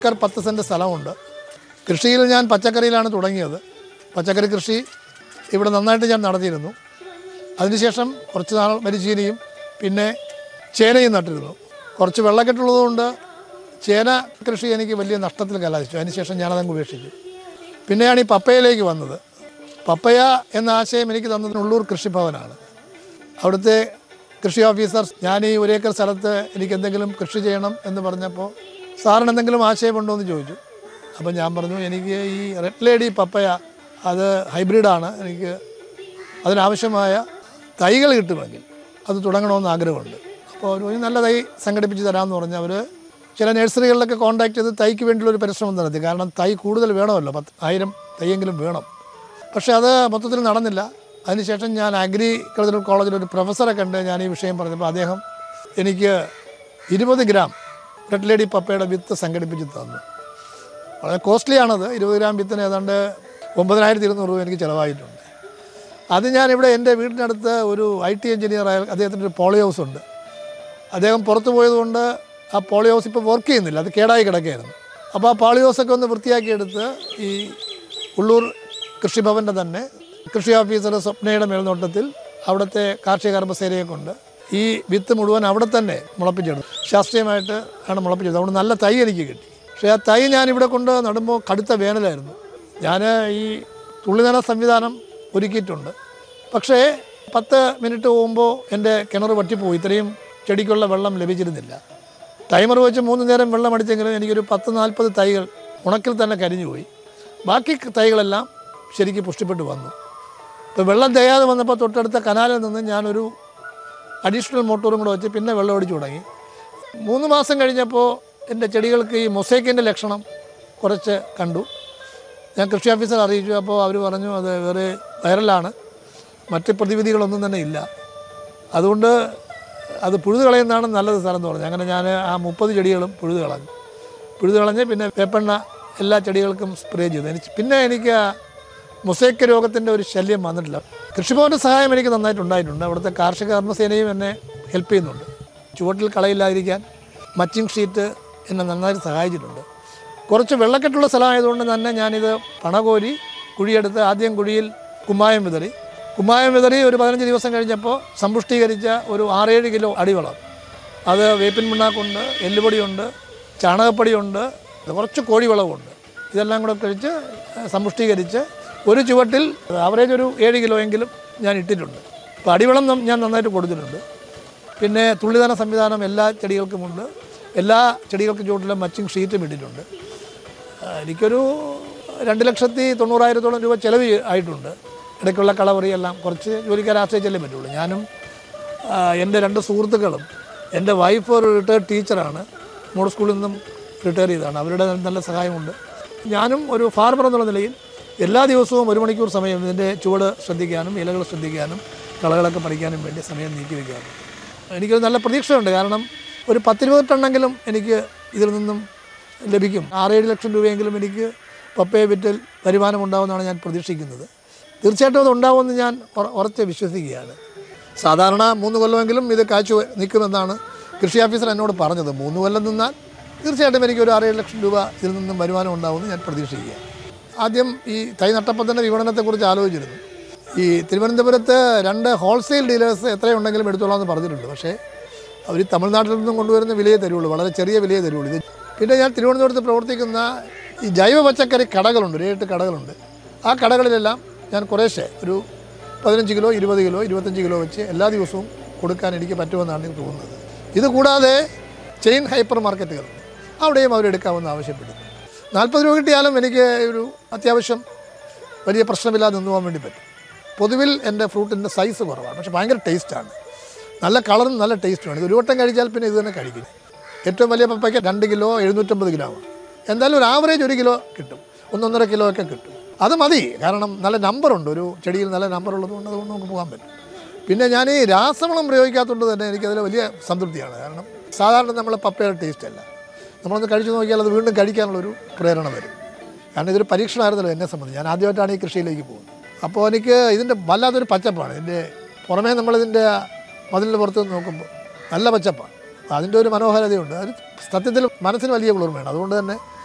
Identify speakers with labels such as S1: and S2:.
S1: acre പത്ത് cent സ്ഥലമുണ്ട് കൃഷിയിൽ ഞാൻ പച്ചക്കറിയിലാണ് തുടങ്ങിയത് പച്ചക്കറി കൃഷി ഇവിടെ നന്നായിട്ട് ഞാൻ നടത്തിയിരുന്നു അതിനുശേഷം കുറച്ച് നാൾ മരിച്ചീനിയും പിന്നെ ചേനയും നട്ടിരുന്നു കുറച്ച് വെള്ളക്കെട്ടുള്ളതുകൊണ്ട് ചേന കൃഷി എനിക്ക് വലിയ നഷ്ടത്തിൽ കലാശിച്ചു അതിനുശേഷം ഞാനതങ്ങ് ഉപേക്ഷിച്ചു പിന്നെയാണ് ഈ പപ്പയയിലേക്ക് വന്നത് പപ്പയ എന്ന ആശയം എനിക്ക് തന്നത് ഉള്ളൂർ കൃഷിഭവനാണ് അവിടുത്തെ കൃഷി ഓഫീസർ ഞാൻ ഈ ഒരു ഏക്കർ സ്ഥലത്ത് എനിക്ക് എന്തെങ്കിലും കൃഷി ചെയ്യണം എന്ന് പറഞ്ഞപ്പോൾ സാറിന് എന്തെങ്കിലും ആശയമുണ്ടോ എന്ന് ചോദിച്ചു അപ്പോൾ ഞാൻ പറഞ്ഞു എനിക്ക് ഈ റെഡ് ലേഡി പപ്പയ അത് ഹൈബ്രിഡാണ് എനിക്ക് അതിനാവശ്യമായ തൈകൾ കിട്ടുമെങ്കിൽ അത് തുടങ്ങണമെന്ന് ആഗ്രഹമുണ്ട് അപ്പോൾ ഒരു ഒരു നല്ല തൈ സംഘടിപ്പിച്ച് തരാമെന്ന് പറഞ്ഞ് അവർ ചില നഴ്സറികളിലൊക്കെ കോൺടാക്ട് ചെയ്ത് തൈക്ക് വേണ്ടിയുള്ള ഒരു പരിശ്രമം നടത്തി കാരണം തൈ കൂടുതൽ വേണമല്ലോ പത്ത് ആയിരം തൈയെങ്കിലും വേണം പക്ഷേ അത് മൊത്തത്തിൽ നടന്നില്ല അതിനുശേഷം ഞാൻ അഗ്രികൾച്ചറൽ കോളേജിൽ ഒരു പ്രൊഫസറെ കണ്ട് ഞാൻ ഈ വിഷയം പറഞ്ഞപ്പോൾ അദ്ദേഹം എനിക്ക് ഇരുപത് ഗ്രാം റെഡ് ലേഡി പപ്പയുടെ വിത്ത് സംഘടിപ്പിച്ച് തന്നു വളരെ കോസ്റ്റ്ലിയാണത് ഇരുപത് ഗ്രാം വിത്തിന് ഏതാണ്ട് ഒമ്പതിനായിരത്തി ഇരുന്നൂറ് രൂപ എനിക്ക് ചിലവായിട്ടുണ്ട് അത് ഞാനിവിടെ എൻ്റെ വീടിനടുത്ത് ഒരു ഐ ടി എഞ്ചിനീയറായ അദ്ദേഹത്തിൻ്റെ ഒരു പോളി ഹൗസ് ഉണ്ട് അദ്ദേഹം പുറത്തു പോയതുകൊണ്ട് ആ പോളി ഹൗസ് ഇപ്പോൾ വർക്ക് ചെയ്യുന്നില്ല അത് കേടായി കിടക്കുകയായിരുന്നു അപ്പോൾ ആ പോളി ഹൗസൊക്കെ ഒന്ന് വൃത്തിയാക്കിയെടുത്ത് ഈ ഉള്ളൂർ കൃഷിഭവൻ്റെ തന്നെ കൃഷി ഓഫീസർ സ്വപ്നയുടെ മേൽനോട്ടത്തിൽ അവിടുത്തെ കാർഷിക കർമ്മസേനയെ കൊണ്ട് ഈ വിത്ത് മുഴുവൻ അവിടെ തന്നെ മുളപ്പിച്ചെടുത്തു ശാസ്ത്രീയമായിട്ട് ആണ് മുളപ്പിച്ചത് അതുകൊണ്ട് നല്ല തൈ എനിക്ക് കിട്ടി പക്ഷേ ആ തൈ ഞാൻ ഇവിടെ കൊണ്ട് നടുമ്പോൾ കടുത്ത വേനലായിരുന്നു ഞാൻ ഈ തുള്ളിനന സംവിധാനം ഒരുക്കിയിട്ടുണ്ട് പക്ഷേ പത്ത് മിനിറ്റ് പോകുമ്പോൾ എൻ്റെ കിണർ വറ്റിപ്പോയി ഇത്രയും ചെടിക്കുള്ള വെള്ളം ലഭിച്ചിരുന്നില്ല ടൈമർ വെച്ച് മൂന്ന് നേരം വെള്ളം അടിച്ചെങ്കിലും എനിക്കൊരു പത്ത് നാൽപ്പത് തൈകൾ ഉണക്കിൽ തന്നെ കരിഞ്ഞു പോയി ബാക്കി തൈകളെല്ലാം ശരിക്കും പുഷ്ടിപ്പെട്ട് വന്നു ഇപ്പോൾ വെള്ളം തികയാതെ വന്നപ്പോൾ തൊട്ടടുത്ത കനാലിൽ നിന്ന് ഞാനൊരു അഡീഷണൽ മോട്ടോറും കൂടെ വെച്ച് പിന്നെ വെള്ളം അടിച്ചു തുടങ്ങി മൂന്ന് മാസം കഴിഞ്ഞപ്പോൾ എൻ്റെ ചെടികൾക്ക് ഈ മൊസൈക്കിൻ്റെ ലക്ഷണം കുറച്ച് കണ്ടു ഞാൻ കൃഷി ഓഫീസർ അറിയിച്ചു അപ്പോൾ അവർ പറഞ്ഞു അത് വേറെ വൈറലാണ് മറ്റ് പ്രതിവിധികളൊന്നും തന്നെ ഇല്ല അതുകൊണ്ട് അത് പുഴുത് കളയുന്നതാണ് നല്ലത് സ്ഥലം എന്ന് പറഞ്ഞു അങ്ങനെ ഞാൻ ആ മുപ്പത് ചെടികളും പുഴുത് കളഞ്ഞു പുഴുത് കളഞ്ഞ് പിന്നെ വേപ്പെണ്ണ എല്ലാ ചെടികൾക്കും സ്പ്രേ ചെയ്തു എനിക്ക് പിന്നെ എനിക്ക് ആ മൊസൈക്ക് രോഗത്തിൻ്റെ ഒരു ശല്യം വന്നിട്ടില്ല കൃഷിഭവൻ്റെ സഹായം എനിക്ക് നന്നായിട്ട് ഉണ്ടായിട്ടുണ്ട് അവിടുത്തെ കാർഷിക കർമ്മസേനയും എന്നെ ഹെൽപ്പ് ചെയ്യുന്നുണ്ട് ചുവട്ടിൽ കളയില്ലാതിരിക്കാൻ മച്ചിങ് ഷീറ്റ് എന്നെ നന്നായിട്ട് സഹായിച്ചിട്ടുണ്ട് കുറച്ച് വെള്ളക്കെട്ടുള്ള സ്ഥലമായതുകൊണ്ട് തന്നെ ഞാനിത് പണകോരി കുഴിയെടുത്ത് ആദ്യം കുഴിയിൽ കുമ്മായം വിതറി കുമ്മായം വിതറി ഒരു പതിനഞ്ച് ദിവസം കഴിഞ്ഞപ്പോൾ സമ്പുഷ്ടീകരിച്ച ഒരു ആറേഴ് കിലോ അടിവളം അത് വേപ്പിൻ പിണ്ണാക്കുണ്ട് എല്ലുപൊടിയുണ്ട് ചാണകപ്പൊടിയുണ്ട് കുറച്ച് കോഴിവളവുണ്ട് ഇതെല്ലാം കൂടെ കഴിച്ച് സമ്പുഷ്ടീകരിച്ച് ഒരു ചുവട്ടിൽ ആവറേജ് ഒരു ഏഴ് കിലോ എങ്കിലും ഞാൻ ഇട്ടിട്ടുണ്ട് അപ്പോൾ അടിവളം നം- ഞാൻ നന്നായിട്ട് കൊടുത്തിട്ടുണ്ട് പിന്നെ തുള്ളിദാന സംവിധാനം എല്ലാ ചെടികൾക്കുമുണ്ട് എല്ലാ ചെടികൾക്കും ചുവട്ടിലും മച്ചിങ് ഷീറ്റും ഇട്ടിട്ടുണ്ട് ആ, എനിക്കൊരു രണ്ട് ലക്ഷത്തി തൊണ്ണൂറായിരത്തോളം രൂപ ചിലവ് ആയിട്ടുണ്ട് ഇടയ്ക്കുള്ള കളവറിയെല്ലാം കുറച്ച് ജോലിക്കാരെ ആശ്രയിച്ചല്ലേ പറ്റുള്ളൂ ഞാനും ആ, എൻ്റെ രണ്ട് സുഹൃത്തുക്കളും എൻ്റെ വൈഫ് ഒരു റിട്ടയർഡ് ടീച്ചറാണ് മോഡൽ സ്കൂളിൽ നിന്നും റിട്ടയർ ചെയ്തതാണ് അവരുടെ നല്ല സഹായമുണ്ട് ഞാനും ഒരു ഫാർമർ എന്നുള്ള നിലയിൽ എല്ലാ ദിവസവും ഒരു മണിക്കൂർ സമയം ഇതിൻ്റെ ചുവട് ശ്രദ്ധിക്കാനും ഇലകൾ ശ്രദ്ധിക്കാനും കളകളൊക്കെ പഠിക്കാനും വേണ്ടി സമയം നീക്കി വയ്ക്കാറുണ്ട് എനിക്കൊരു നല്ല പ്രതീക്ഷയുണ്ട് കാരണം ഒരു പത്തിരുപത് ടണ്ണെങ്കിലും എനിക്ക് ഇതിൽ നിന്നും ലഭിക്കും ആറേഴ് ലക്ഷം രൂപയെങ്കിലും എനിക്ക് പപ്പയെ വിറ്റൽ വരുമാനം ഉണ്ടാവുമെന്നാണ് ഞാൻ പ്രതീക്ഷിക്കുന്നത് തീർച്ചയായിട്ടും അത് ഉണ്ടാവുമെന്ന് ഞാൻ ഉറ- ഉറച്ച് വിശ്വസിക്കുകയാണ് സാധാരണ മൂന്ന് കൊല്ലമെങ്കിലും ഇത് കാഴ്ച നിൽക്കുമെന്നാണ് കൃഷി ഓഫീസർ എന്നോട് പറഞ്ഞത് മൂന്ന് കൊല്ലം നിന്നാൽ തീർച്ചയായിട്ടും എനിക്ക് ഒരു ആറേഴ് ലക്ഷം രൂപ ഇതിൽ നിന്നും വരുമാനം ഉണ്ടാവുമെന്ന് ഞാൻ പ്രതീക്ഷിക്കുക ആദ്യം ഈ തൈ നട്ടപ്പത്തിൻ്റെ വിപണനത്തെക്കുറിച്ച് ആലോചിച്ചിരുന്നു ഈ തിരുവനന്തപുരത്ത് രണ്ട് ഹോൾസെയിൽ ഡീലേഴ്സ് എത്രയുണ്ടെങ്കിലും എടുത്തോളാമെന്ന് പറഞ്ഞിട്ടുണ്ട് പക്ഷേ അവർ തമിഴ്നാട്ടിൽ നിന്നും കൊണ്ടുവരുന്ന വിലയെ തരുള്ളൂ വളരെ ചെറിയ വിലയെ തരുള്ളൂ ഇത് പിന്നെ ഞാൻ തിരുവനന്തപുരത്ത് പ്രവർത്തിക്കുന്ന ഈ ജൈവ പച്ചക്കറി കടകളുണ്ട് ഒരു ഏഴെട്ട് കടകളുണ്ട് ആ കടകളിലെല്ലാം ഞാൻ കുറേശ്ശെ ഒരു പതിനഞ്ച് കിലോ ഇരുപത് കിലോ ഇരുപത്തഞ്ച് കിലോ വെച്ച് എല്ലാ ദിവസവും കൊടുക്കാൻ എനിക്ക് പറ്റുമെന്നാണ് എനിക്ക് തോന്നുന്നത് ഇത് കൂടാതെ ചെയിൻ ഹൈപ്പർ മാർക്കറ്റുകളുണ്ട് അവിടെയും അവരെടുക്കാമെന്ന് ആവശ്യപ്പെടുന്നു നാൽപ്പത് രൂപ കിട്ടിയാലും എനിക്ക് ഒരു അത്യാവശ്യം വലിയ പ്രശ്നമില്ലാതെ നിന്ന് പോകാൻ വേണ്ടി പറ്റും പൊതുവിൽ എൻ്റെ ഫ്രൂട്ടിൻ്റെ സൈസ് കുറവാണ് പക്ഷേ ഭയങ്കര ടേസ്റ്റാണ് നല്ല കളറും നല്ല ടേസ്റ്റുമാണ് ഇത് ഒരു വട്ടം കഴിച്ചാൽ പിന്നെ ഇത് തന്നെ കഴിക്കും ഏറ്റവും വലിയ പപ്പയ്ക്ക് രണ്ട് കിലോ എഴുന്നൂറ്റമ്പത് ഗ്രാം ആണ് എന്തായാലും ഒരു ആവറേജ് ഒരു കിലോ കിട്ടും ഒന്നൊന്നര കിലോ ഒക്കെ കിട്ടും അത് മതി കാരണം നല്ല നമ്പറുണ്ട് ഒരു ചെടിയിൽ നല്ല നമ്പർ ഉള്ളതുകൊണ്ട് അതുകൊണ്ട് നമുക്ക് പോകാൻ പറ്റും പിന്നെ ഞാൻ ഈ രാസവളം പ്രയോഗിക്കാത്തതുകൊണ്ട് തന്നെ എനിക്കതിൽ വലിയ സംതൃപ്തിയാണ് കാരണം സാധാരണ നമ്മൾ പപ്പയുടെ ടേസ്റ്റ് അല്ല നമ്മളൊന്ന് കഴിച്ചു നോക്കിയാൽ അത് വീണ്ടും കഴിക്കാനുള്ളൊരു പ്രേരണ വരും കാരണം ഇതൊരു പരീക്ഷണമായിരുന്നല്ലോ എന്നെ സംബന്ധിച്ച് ഞാൻ ആദ്യമായിട്ടാണ് ഈ കൃഷിയിലേക്ക് പോകുന്നത് അപ്പോൾ എനിക്ക് ഇതിൻ്റെ വല്ലാത്തൊരു പച്ചപ്പാണ് ഇതിൻ്റെ പുറമേ നമ്മളിതിൻ്റെ മതിലിൻ്റെ പുറത്ത് നിന്ന് നോക്കുമ്പോൾ നല്ല പച്ചപ്പാണ് അപ്പോൾ അതിൻ്റെ ഒരു മനോഹാരിതയുണ്ട് അത് സത്യത്തിൽ മനസ്സിന് വലിയ കുളിർമയാണ് അതുകൊണ്ട് തന്നെ